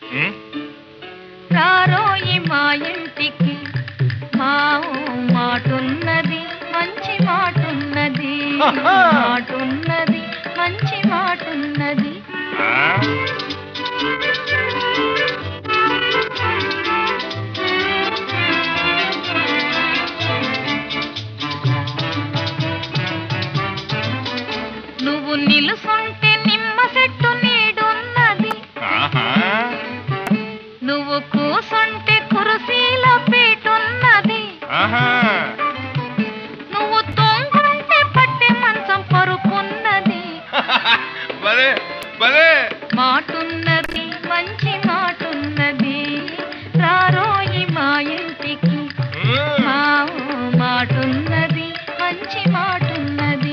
ఉమ్, రారోయి మా ఇంటికి మా మాటున్నది మంచి మాటున్నది మాటున్నది మంచి మాటున్నది ఆ? నువ్వు నిలుసుంటే నిమ్మ చెట్టు నీడున్నది ఆహా. నువ్వు కూసుంటే కురుసీలో పీటున్నది ఆహా. నువ్వు తొంగుంటే పట్టే మంచం పరుపున్నది భలే భలే మాటున్నది మంచి మాటున్నది రారోయి మా ఇంటికి ఉమ్. మా మాటున్నది మంచి మాటున్నది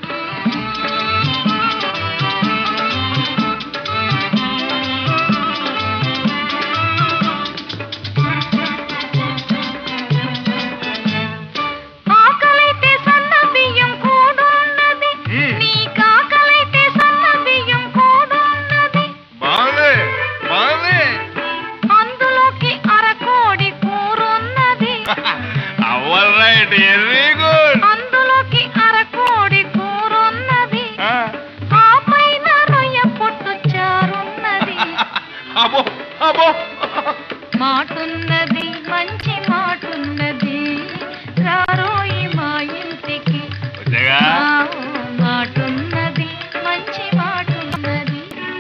ఆకలైతే సన్న బియ్యం కూడున్నది మ్మ్. నీకాకలైతే సన్న బియ్యం కూడున్నది బాగుంది బాగుంది అందులోకి అరకోడి కూరున్నది అవల్ రైట్ వెరీ గుడ్ అందులోకి అరకోడి కూరున్నది ఆ. ఆ పైన రొయ్య పొట్టు చారున్నది అబ్బో అబ్బో మాటున్నది మంచి మాటున్నది రారోయి మా ఇంటికి వచ్చాగా ఆ మాటున్నది మంచి మాటున్నది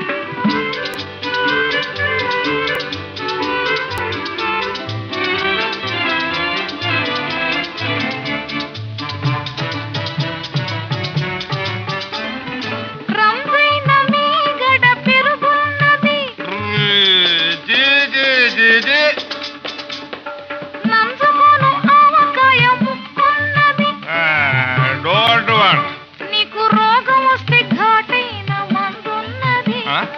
రంజైన మీగడ పెరుగున్నది జీ జీ జీ జీ నంజుకోను ఆవకాయ ముక్కున్నది డోంట్ వాంట్ నీకు రోగం వస్తే ఘాటైన మందున్నది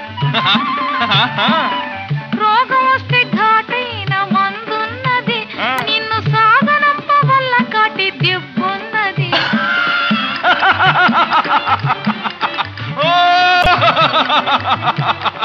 రోగం వస్తే ఘాటైన మందున్నది ఆ. నిన్ను సాగనంప వల్ల కాటి దెబ్బున్నది ఓ